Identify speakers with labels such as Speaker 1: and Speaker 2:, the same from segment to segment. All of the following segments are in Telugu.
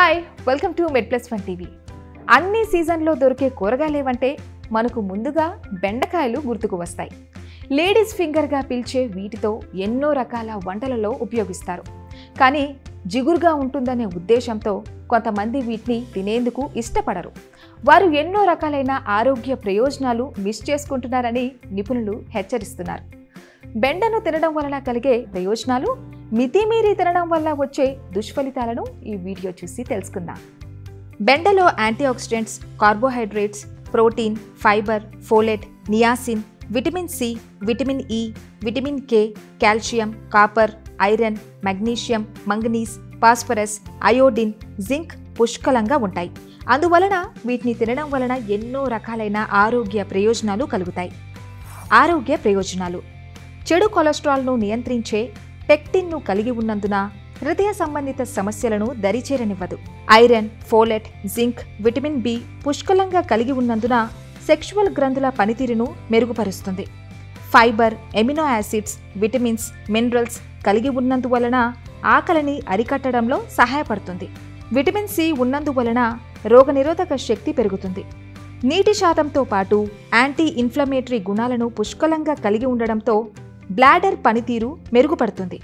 Speaker 1: hi welcome to med plus one TV అన్ని సీజన్లో దొరికే కూరగాయలేవంటే మనకు ముందుగా బెండకాయలు గుర్తుకు వస్తాయి లేడీస్ ఫింగర్గా పిలిచే వీటితో ఎన్నో రకాల వంటలలో ఉపయోగిస్తారు కానీ జిగురుగా ఉంటుందనే ఉద్దేశంతో కొంతమంది వీటిని తినేందుకు ఇష్టపడరు వారు ఎన్నో రకాలైన ఆరోగ్య ప్రయోజనాలు మిస్ చేసుకుంటున్నారని నిపుణులు హెచ్చరిస్తున్నారు బెండను తినడం వలన కలిగే ప్రయోజనాలు మితిమీరి తినడం వల్ల వచ్చే దుష్ఫలితాలను ఈ వీడియో చూసి తెలుసుకుందాం బెండలో antioxidants carbohydrates protein fibre folate niacin vitamin C vitamin E vitamin K calcium copper iron magnesium manganese phosphorus iodine zinc పుష్కలంగా ఉంటాయి అందువలన వీటిని తినడం వలన ఎన్నో రకాలైన ఆరోగ్య ప్రయోజనాలు కలుగుతాయి ఆరోగ్య ప్రయోజనాలు చెడు కొలెస్ట్రాల్ను నియంత్రించే పెక్టిన్ను కలిగి ఉన్నందున హృదయ సంబంధిత సమస్యలను దరిచేరనివ్వదు iron folate zinc vitamin B పుష్కలంగా కలిగి ఉన్నందున సెక్షువల్ గ్రంథుల పనితీరును మెరుగుపరుస్తుంది fibre amino acids vitamins minerals కలిగి ఉన్నందువలన ఆకలిని అరికట్టడంలో సహాయపడుతుంది విటమిన్ సి ఉన్నందువలన రోగనిరోధక శక్తి పెరుగుతుంది నీటి శాతంతో పాటు యాంటీ ఇన్ఫ్లమేటరీ గుణాలను పుష్కలంగా కలిగి ఉండడంతో బ్లాడర్ పనితీరు మెరుగుపడుతుంది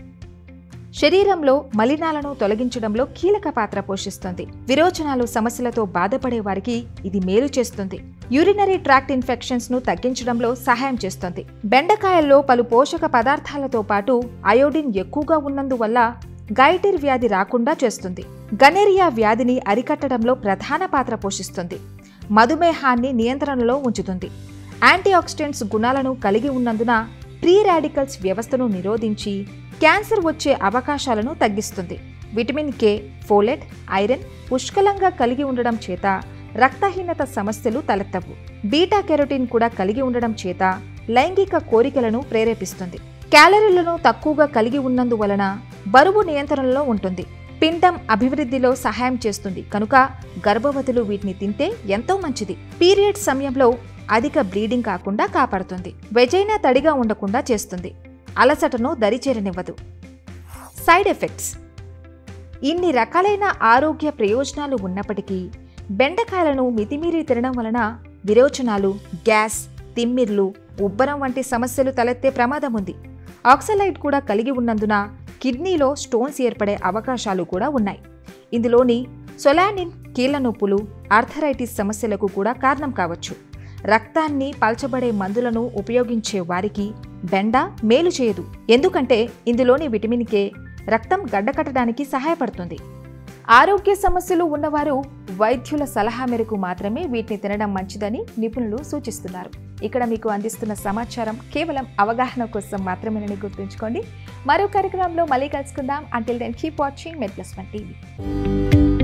Speaker 1: శరీరంలో మలినాలను తొలగించడంలో కీలక పాత్ర పోషిస్తుంది విరోచనాలు సమస్యలతో బాధపడే వారికి ఇది మేలు చేస్తుంది యూరినరీ ట్రాక్ట్ ఇన్ఫెక్షన్స్ ను తగ్గించడంలో సహాయం చేస్తుంది బెండకాయల్లో పలు పోషక పదార్థాలతో పాటు అయోడిన్ ఎక్కువగా ఉన్నందువల్ల గైటిర్ వ్యాధి రాకుండా చేస్తుంది గనేరియా వ్యాధిని అరికట్టడంలో ప్రధాన పాత్ర పోషిస్తుంది మధుమేహాన్ని నియంత్రణలో ఉంచుతుంది యాంటీఆక్సిడెంట్స్ గుణాలను కలిగి ఉన్నందున ప్రీ రాడికల్స్ వ్యవస్థను నిరోధించి క్యాన్సర్ వచ్చే అవకాశాలను తగ్గిస్తుంది విటమిన్ కే ఫోలెట్ ఐరన్ పుష్కలంగా కలిగి ఉండడం చేత రక్తహీనత సమస్యలు తలెత్తవు బీటా కెరోటిన్ కూడా కలిగి ఉండడం చేత లైంగిక కోరికలను ప్రేరేపిస్తుంది క్యాలరీలను తక్కువగా కలిగి ఉన్నందువలన బరువు నియంత్రణలో ఉంటుంది పిండం అభివృద్ధిలో సహాయం చేస్తుంది కనుక గర్భవతులు వీటిని తింటే ఎంతో మంచిది పీరియడ్ సమయంలో అధిక బ్లీడింగ్ కాకుండా కాపాడుతుంది వెజైనా తడిగా ఉండకుండా చేస్తుంది అలసటను దరిచేరనివ్వదు సైడ్ ఎఫెక్ట్స్ ఇన్ని రకాలైన ఆరోగ్య ప్రయోజనాలు ఉన్నప్పటికీ బెండకాయలను మితిమీరి తినడం వలన విరోచనాలు గ్యాస్ తిమ్మిర్లు ఉబ్బరం వంటి సమస్యలు తలెత్తే ప్రమాదం ఉంది ఆక్సలైడ్ కూడా కలిగి ఉన్నందున కిడ్నీలో స్టోన్స్ ఏర్పడే అవకాశాలు కూడా ఉన్నాయి ఇందులోని సొలానిన్ కీళ్ల నొప్పులు ఆర్థరైటిస్ సమస్యలకు కూడా కారణం కావచ్చు రక్తాన్ని పల్చబడే మందులను ఉపయోగించే వారికి బెండ మేలు చేయదు ఎందుకంటే ఇందులోని విటమిన్ కే రక్తం గడ్డకట్టడానికి సహాయపడుతుంది ఆరోగ్య సమస్యలు ఉన్నవారు వైద్యుల సలహా మేరకు మాత్రమే వీటిని తినడం మంచిదని నిపుణులు సూచిస్తున్నారు ఇక్కడ మీకు అందిస్తున్న సమాచారం కేవలం అవగాహన కోసం మాత్రమేనని గుర్తుంచుకోండి మరో కార్యక్రమంలో మళ్ళీ కలుసుకుందాం until then keep watching med plus one TV